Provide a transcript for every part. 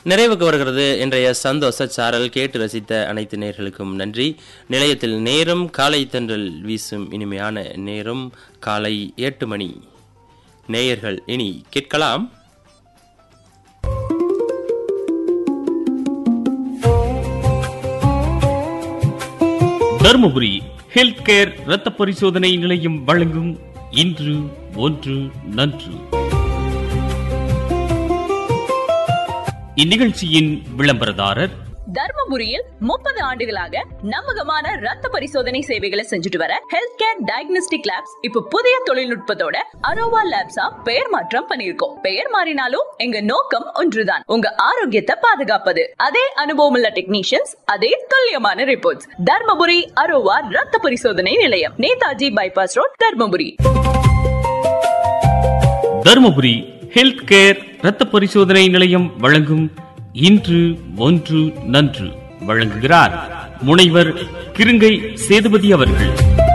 நிறைவுக்கு வருகிறது இன்றைய சந்தோஷ சாரல் கேட்டு ரசித்த அனைத்து நேர்களுக்கும் நன்றி நிலையத்தில் நேரம் காலை தென்றல் வீசும் இனிமையான நேரம் காலை எட்டு மணி நேயர்கள் இனி கேட்கலாம் தருமபுரி ஹெல்த் கேர் இரத்த பரிசோதனை நிலையம் வழங்கும் இன்று ஒன்று நன்று இந்நிகழ்ச்சியின் விளம்பரதாரர் தர்மபுரியில் முப்பது ஆண்டுகளாக நம்பகமான ரத்த பரிசோதனை சேவைகளை செஞ்சுட்டு வர ஹெல்த் கேர் டயக்னோஸ்டிக் லேப்ஸ் இப்ப புதிய தொழில்நுட்பத்தோட அரோவா லேப்ஸா பெயர் மாற்றம் பண்ணிருக்கோம் பெயர் மாறினாலும் எங்க நோக்கம் ஒன்றுதான் உங்க ஆரோக்கியத்தை பாதுகாப்பது அதே அனுபவமுள்ள டெக்னீஷியன்ஸ் அதே துல்லியமான ரிப்போர்ட்ஸ் தர்மபுரி அரோவா ரத்த பரிசோதனை நிலையம் Netaji bypass road Dharmapuri Dharmapuri health care இரத்த பரிசோதனை நிலையம் வழங்கும் இன்று ஒன்று நன்று வழங்குகிறார் முனைவர் கிருங்கை சேதுபதி அவர்கள்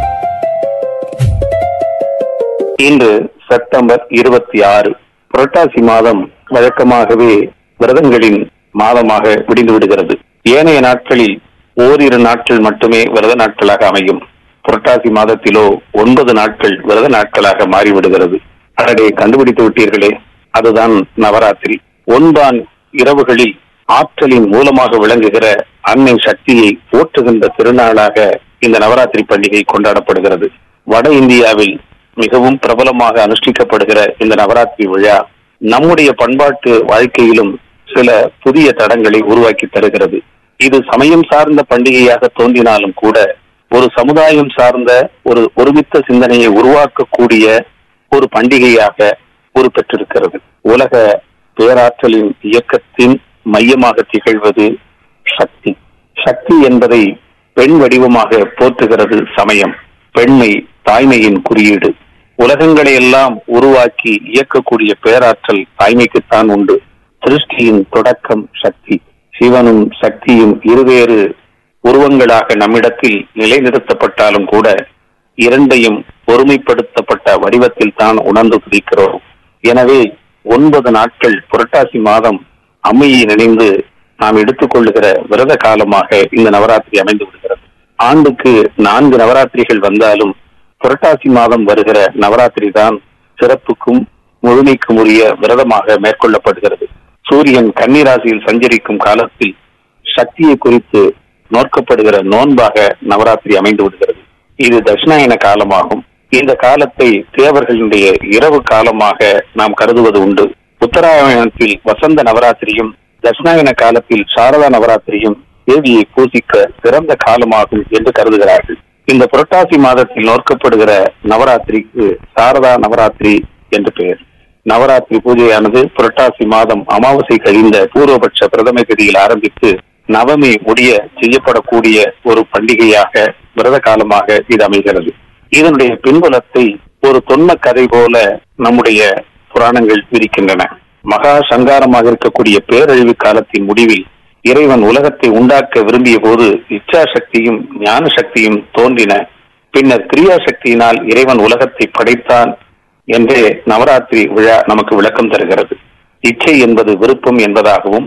இன்று செப்டம்பர் இருபத்தி ஆறு புரட்டாசி மாதம் வழக்கமாகவே விரதங்களின் மாதமாக விடிந்து விடுகிறது ஏனைய நாட்களில் ஓரிரு நாட்கள் மட்டுமே விரத நாட்களாக அமையும் புரட்டாசி மாதத்திலோ ஒன்பது நாட்கள் விரத நாட்களாக மாறிவிடுகிறது அடடே கண்டுபிடித்து விட்டீர்களே அதுதான் நவராத்திரி ஒன்பான் இரவுகளில் ஆற்றலின் மூலமாக விளங்குகிற அன்னை சக்தியை போற்றுகின்ற திருநாளாக இந்த நவராத்திரி பண்டிகை கொண்டாடப்படுகிறது வட இந்தியாவில் மிகவும் பிரபலமாக அனுஷ்டிக்கப்படுகிற இந்த நவராத்திரி விழா நம்முடைய பண்பாட்டு வாழ்க்கையிலும் சில புதிய தடங்களை உருவாக்கி தருகிறது இது சமயம் சார்ந்த பண்டிகையாக தோன்றினாலும் கூட ஒரு சமுதாயம் சார்ந்த ஒரு ஒருமித்த சிந்தனையை உருவாக்கக்கூடிய ஒரு பண்டிகையாக உருப்பெற்றிருக்கிறது உலக பேராற்றலின் இயக்கத்தின் மையமாக திகழ்வது சக்தி சக்தி என்பதை பெண் வடிவமாக போற்றுகிறது சமயம் பெண்மை தாய்மையின் குறியீடு உலகங்களை எல்லாம் உருவாக்கி இயக்கக்கூடிய பேராற்றல் தாய்மைக்குத்தான் உண்டு சிருஷ்டியின் தொடக்கம் சக்தி சிவனும் சக்தியும் இருவேறு உருவங்களாக நம்மிடத்தில் நிலைநிறுத்தப்பட்டாலும் கூட இரண்டையும் ஒருமைப்படுத்தப்பட்ட வடிவத்தில் தான் உணர்ந்து துதிக்கிறோம் எனவே ஒன்பது நாட்கள் புரட்டாசி மாதம் அம்மையை நினைந்து நாம் எடுத்துக்கொள்ளுகிற விரத காலமாக இந்த நவராத்திரி அமைந்து விடுகிறது ஆண்டுக்கு நான்கு நவராத்திரிகள் வந்தாலும் புரட்டாசி மாதம் வருகிற நவராத்திரி தான் சிறப்புக்கும் முழுமைக்கும் உரிய விரதமாக மேற்கொள்ளப்படுகிறது சூரியன் கன்னிராசியில் சஞ்சரிக்கும் காலத்தில் சக்தியை குறித்து நோக்கப்படுகிற நோன்பாக நவராத்திரி அமைந்து விடுகிறது இது தட்சிணாயன காலமாகும் இந்த காலத்தை தேவர்களுடைய இரவு காலமாக நாம் கருதுவது உண்டு உத்தராயணத்தில் வசந்த நவராத்திரியும் தட்சிணாயன காலத்தில் சாரதா நவராத்திரியும் தேவியை பூசிக்க சிறந்த காலமாகும் என்று கருதுகிறார்கள் இந்த புரட்டாசி மாதத்தில் நோக்கப்படுகிற நவராத்திரிக்கு சாரதா நவராத்திரி என்று பெயர் நவராத்திரி பூஜையானது புரட்டாசி மாதம் அமாவாசை கழிந்த பூர்வபட்ச பிரதம திதியில் ஆரம்பித்து நவமி முடிய செய்யப்படக்கூடிய ஒரு பண்டிகையாக விரத காலமாக இது அமைகிறது இதனுடைய பின்புலத்தை ஒரு தொன்ம கதை போல நம்முடைய புராணங்கள் விரிக்கின்றன மகா சங்காரமாக இருக்கக்கூடிய பேரழிவு காலத்தின் முடிவில் இறைவன் உலகத்தை உண்டாக்க விரும்பிய போது இச்சா சக்தியும் ஞான சக்தியும் தோன்றின பின்னர் கிரியா சக்தியினால் இறைவன் உலகத்தை படைத்தான் என்றே நவராத்திரி விழா நமக்கு விளக்கம் தருகிறது இச்சை என்பது விருப்பம் என்பதாகவும்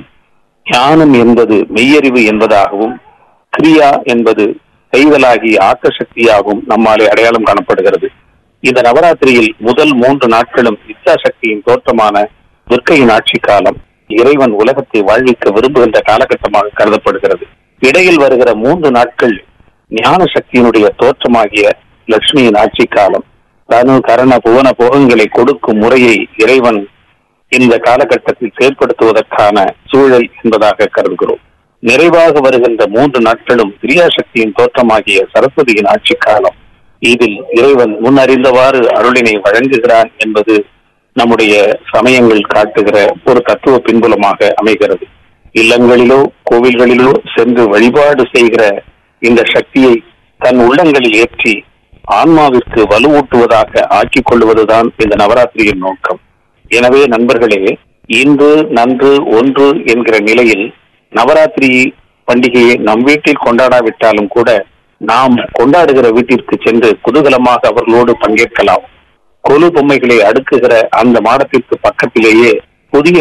ஞானம் என்பது மெய்யறிவு என்பதாகவும் கிரியா என்பது செய்தலாகி ஆக்க சக்தியாகவும் நம்மாலே அடையாளம் காணப்படுகிறது இந்த நவராத்திரியில் முதல் மூன்று நாட்களும் இச்சா சக்தியின் தோற்றமான துர்க்கையின் ஆட்சி காலம் இறைவன் உலகத்தை வாழ்விக்க விரும்புகின்ற காலகட்டமாக கருதப்படுகிறது இடையில் வருகிற மூன்று நாட்கள் ஞான சக்தியினுடைய தோற்றமாகிய லட்சுமியின் ஆட்சி காலம் தனு கரண புவன போகங்களை கொடுக்கும் முறையை இறைவன் இந்த காலகட்டத்தில் செயற்படுத்துவதற்கான சூழல் என்பதாக கருதுகிறோம் நிறைவாக வருகின்ற மூன்று நாட்களும் கிரியாசக்தியின் தோற்றமாகிய சரஸ்வதியின் ஆட்சி காலம் இதில் இறைவன் முன்னறிந்தவாறு அருளினை வழங்குகிறான் என்பது நம்முடைய சமயங்கள் காட்டுகிற ஒரு தத்துவ பின்புலமாக அமைகிறது இல்லங்களிலோ கோவில்களிலோ சென்று வழிபாடு செய்கிற இந்த சக்தியை தன் உள்ளங்களில் ஏற்றி ஆன்மாவிற்கு வலுவூட்டுவதாக ஆக்கிக் கொள்வதுதான் இந்த நவராத்திரியின் நோக்கம் எனவே நண்பர்களே இன்று நன்று ஒன்று என்கிற நிலையில் நவராத்திரி பண்டிகையை நம் வீட்டில் கொண்டாடாவிட்டாலும் கூட நாம் கொண்டாடுகிற வீட்டிற்கு சென்று குதூகலமாக அவர்களோடு பங்கேற்கலாம் கொலு பொம்மைகளை அடுக்குகிற அந்த மாடத்திற்கு பக்கத்திலேயே புதிய